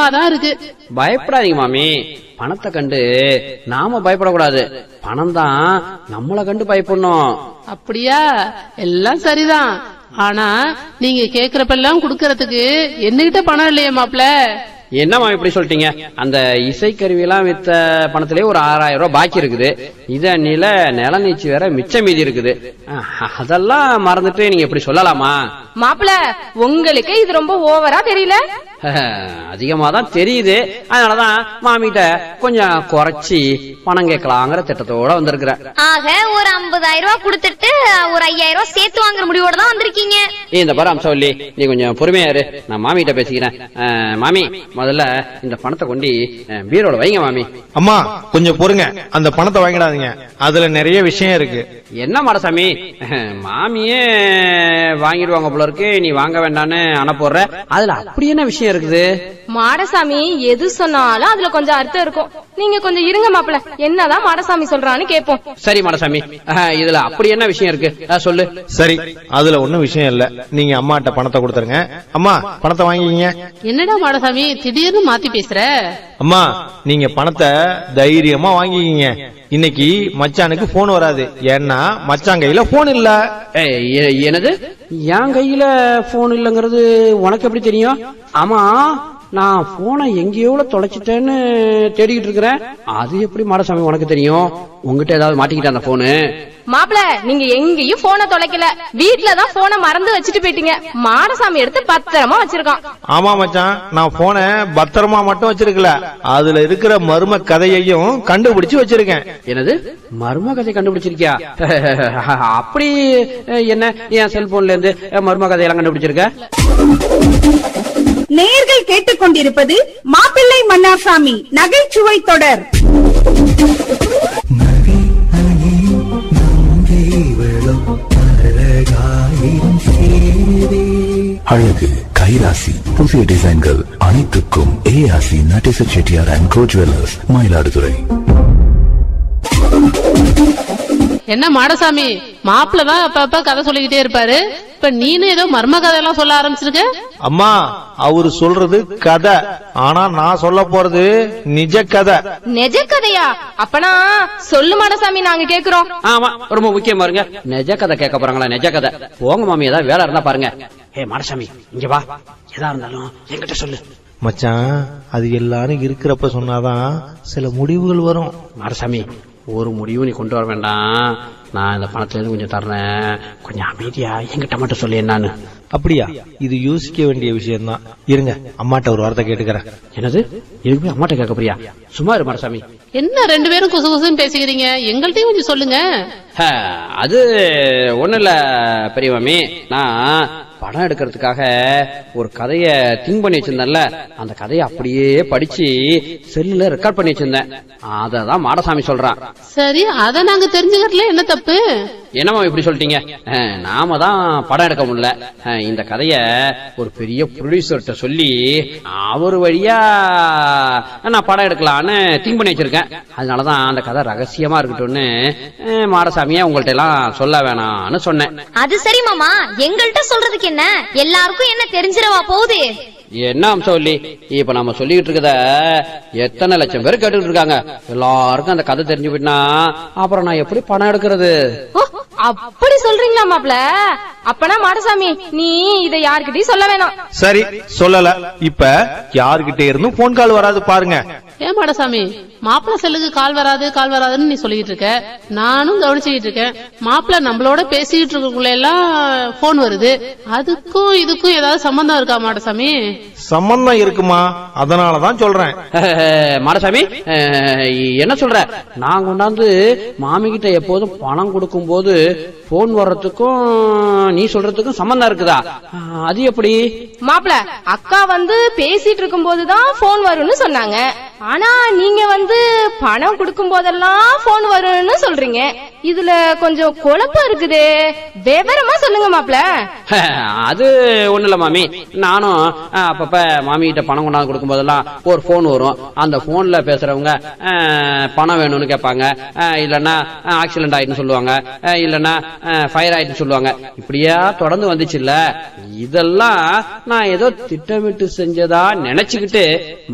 தான் இருக்கு பயப்படாதீங்க மாமி பணத்தை கண்டு நாம பயப்படக்கூடாது பணம் தான் நம்மளை கண்டு பயப்படணும் அப்படியா எல்லாம் சரிதான் ஆனா நீங்க கேக்குறப்பெல்லாம் குடுக்கறதுக்கு என்னகிட்ட பணம் இல்லையே மாப்ள என்னம்மா இப்படி சொல்லிட்டீங்க அந்த இசைக்கருவியெல்லாம் வித்த பணத்திலே ஒரு ஆறாயிரம் ரூபாய் பாக்கி இருக்குது இத நில நிலநீச்சி வேற மிச்ச மீதி இருக்குது அஹ், அதெல்லாம் மறந்துட்டு நீங்க இப்படி சொல்லலாமா மாப்பிள உங்களுக்கு இது ரொம்ப ஓவரா தெரியல அதிகமா தான் தெரியுது அதனாலதான் மாமிகிட்ட கொஞ்சம் குறைச்சி பணம் கேட்கலாங்கிற திட்டத்தோட வந்திருக்கிறேன் ஆக ஒரு 50000 ரூபாய் கொடுத்துட்டு ஒரு 5000 ரூபாய் சேர்த்து வாங்குற முடிவோட தான் வந்திருக்கீங்க ஏய், இந்த பாரு அம்சவல்லி நீ கொஞ்சம் பொறுமையா இரு நான் மாமிகிட்ட பேசிக்கிறேன் அஹ், மாமி முதல்ல இந்த பணத்தை கொண்டு அஹ், பீரோல வைங்க மாமி அம்மா கொஞ்சம் பொறுங்க அந்த பணத்தை வாங்கிடாதீங்க அதுல நிறைய விஷயம் இருக்கு என்ன மாடசாமி அஹ், மாமியே வாங்கிடுவாங்க போல இருக்கு நீ வாங்க வேண்டான்னு அனுப்புற அதுல அப்படி என்ன விஷயம் இருக்குது மாடசாமி எது சொன்னாலும் அதுல கொஞ்சம் அர்த்தம் இருக்கும் நீங்க கொஞ்சம் இருங்க மாப்பிள என்னதான் மாடசாமி சொல்றான்னு கேப்போம் சரி மாடசாமி அஹ், இதுல அப்படி என்ன விஷயம் இருக்கு அஹ், சொல்லு சரி அதுல ஒண்ணும் விஷயம் இல்ல நீங்க அம்மாட்ட பணத்தை கொடுத்துருங்க அம்மா பணத்தை வாங்கிக்கிங்க என்னடா மாடசாமி திடீர்னு மாத்தி பேசுற அம்மா நீங்க பணத்தை தைரியமா வாங்கிக்கிங்க இன்னைக்கு மச்சானுக்கு போன் வராது ஏன்னா மச்சான் கையில போன் இல்ல ஏய், எ- என்னது என் கையில போன் இல்லங்கிறது உனக்கு எப்படி தெரியும் ஆமா நான் போனை எங்கேயோ தொலைச்சிட்டேன்னு தேடிக்கிட்டு இருக்கிறேன் அது எப்படி மாடசாமி உனக்கு தெரியும் உங்ககிட்ட ஏதாவது மாட்டிக்கிட்ட அந்த போனு மாப்பிள நீங்க எங்கேயும் போனை தொலைக்கல வீட்டுலதான் போனை மறந்து வச்சுட்டு போயிட்டீங்க மாடசாமி எடுத்து பத்திரமா வச்சிருக்கான் ஆமா மச்சான் நான் போனை பத்திரமா மட்டும் வச்சிருக்கல அதுல இருக்கிற மர்ம கதையையும் கண்டுபிடிச்சு வச்சிருக்கேன் என்னது மர்ம கதை கண்டுபிடிச்சிருக்கியா அப்படி அஹ், என்ன என் செல்போன்ல இருந்து அஹ், மர்ம கதையெல்லாம் கண்டுபிடிச்சிருக்க நேர்கள் கேட்டுக்கொண்டிருப்பது மாப்பிள்ளை மன்னார்சாமி நகைச்சுவை தொடர் அழகு கைராசி புதிய டிசைன்கள் அனைத்துக்கும் ஏஆசி நட்டிச Chettiar and Co jewellers Mayiladuthurai என்ன மாடசாமி மாப்பிள தான் அப்ப அப்ப கதை சொல்லிக்கிட்டே இருப்பாரு இப்ப நீனும் ஏதோ மர்ம கதையெல்லாம் சொல்ல ஆரம்பிச்சிருக்க அம்மா அவரு சொல்றது கதை ஆனா நான் சொல்ல போறது நிஜ கதை நெஜ கதையா அப்பனா சொல்லு மாடசாமி நாங்க கேக்குறோம் ஆமா ரொம்ப முக்கியம் பாருங்க நெஜ கதை கேட்க போறாங்களா நெஜ கதை போங்க மாமி ஏதாவது வேலை இருந்தா பாருங்க ஏ மாடசாமி இங்க வா எதா இருந்தாலும் என்கிட்ட சொல்லு மச்சான் அது எல்லாரும் இருக்கிறப்ப சொன்னாதான் சில முடிவுகள் வரும் மாடசாமி ஒரு முடிவு நீ கொண்டு வர வேண்டாம் நான் இந்த பணத்துல இருந்து கொஞ்சம் தர்றேன் கொஞ்சம் அமைதியா என்கிட்ட மட்டும் சொல்லு என்னான்னு அப்படியா இது யோசிக்க வேண்டிய விஷயம்தான் இருங்க அம்மாட்ட ஒரு வார்த்தை கேட்டுக்கிறேன் என்னது இதுக்கு போய் அம்மாட்ட கேட்க போறியா சும்மா இரு மாடசாமி என்ன ரெண்டு பேரும் குசு குசுன்னு பேசிக்கிறீங்க எங்கள்கிட்டயும் கொஞ்சம் சொல்லுங்க ஹ, அது ஒண்ணு இல்ல பெரிய மாமி நான் படம் எடுக்கிறதுக்காக ஒரு கதைய திங்க் பண்ணி வச்சிருந்தேன்ல அந்த கதையை அப்படியே படிச்சு செல்லுல ரெக்கார்ட் பண்ணி வச்சிருந்தேன் அததான் மாடசாமி சொல்றான் சரி அத நாங்க தெரிஞ்சுக்கிறதுல என்ன தப்பு என்னம்மா இப்படி சொல்லிட்டீங்க அஹ், நாம தான் படம் எடுக்க முடியல அஹ், இந்த கதைய ஒரு பெரிய ப்ரொடியூசர்கிட்ட சொல்லி அவர் வழியா நான் படம் எடுக்கலான்னு திங்க் பண்ணி வச்சிருக்கேன் அதனாலதான் அந்த கதை ரகசியமா இருக்கட்டும்னு அஹ், மாடசாமியை உங்கள்ட்ட எல்லாம் சொல்ல வேணாம்னு சொன்னேன் அது சரி மாமா எங்கள்கிட்ட சொல்றதுக்கு என்ன எல்லாருக்கும் என்ன தெரிஞ்சிடவா போகுது என்ன அம்சவல்லி இப்ப நம்ம சொல்லிக்கிட்டு இருக்கத எத்தனை லட்சம் பேர் கேட்டுட்டு இருக்காங்க எல்லாருக்கும் அந்த கதை தெரிஞ்சு போயிட்டுனா அப்புறம் நான் எப்படி படம் எடுக்கிறது ஓ, அப்படி சொல்றீங்களா மாப்பிள அப்பனா மாடசாமி நீ இதை யார்கிட்டயும் சொல்ல வேணாம் சரி சொல்லல இப்ப யார்கிட்ட இருந்தும் போன் கால் வராது பாருங்க ஏன் மாடசாமி மாப்பிள செல்லுக்கு கால் வராது கால் வராதுன்னு நீ சொல்லிட்டு இருக்க நானும் கவனிச்சுக்கிட்டு இருக்கேன் மாப்பிள நம்மளோட பேசிக்கிட்டு இருக்கக்குள்ள எல்லாம் போன் வருது அதுக்கும் இதுக்கும் ஏதாவது சம்பந்தம் இருக்கா மாடசாமி சம்பந்தம் இருக்குமா அதனாலதான் சொல்றேன் மாடசாமி அஹ், என்ன சொல்ற நான் கொண்டாந்து மாமி கிட்ட எப்போதும் பணம் கொடுக்கும் போது போன் வர்றதுக்கும் நீ சொல்றதுக்கும் சம்பந்தம் இருக்குதா அஹ், அது எப்படி மாப்பிள அக்கா வந்து பேசிட்டு இருக்கும் போதுதான் போன் வரும்னு சொன்னாங்க ஆனா நீங்க வந்து பணம் கொடுக்கும் போதெல்லாம் போன் வரும்னு சொல்றீங்க இதுல கொஞ்சம் குழப்பம் இருக்குது விவரமா சொல்லுங்க மாப்பிள அது ஒண்ணு இல்ல மாமி நானும் அஹ், அப்பப்ப மாமி கிட்ட பணம் கொண்டாந்து கொடுக்கும் போதெல்லாம் ஒரு போன் வரும் அந்த போன்ல பேசுறவங்க அஹ், பணம் வேணும்னு கேட்பாங்க அஹ், இல்லன்னா ஆக்சிடென்ட் ஆயிட்டுன்னு சொல்லுவாங்க அஹ், இல்லன்னா ஃபயர் ஆயிட்டுன்னு சொல்லுவாங்க இப்படியா தொடர்ந்து வந்துச்சு இல்ல இதெல்லாம் நான் ஏதோ திட்டமிட்டு செஞ்சதா நினைச்சுக்கிட்டு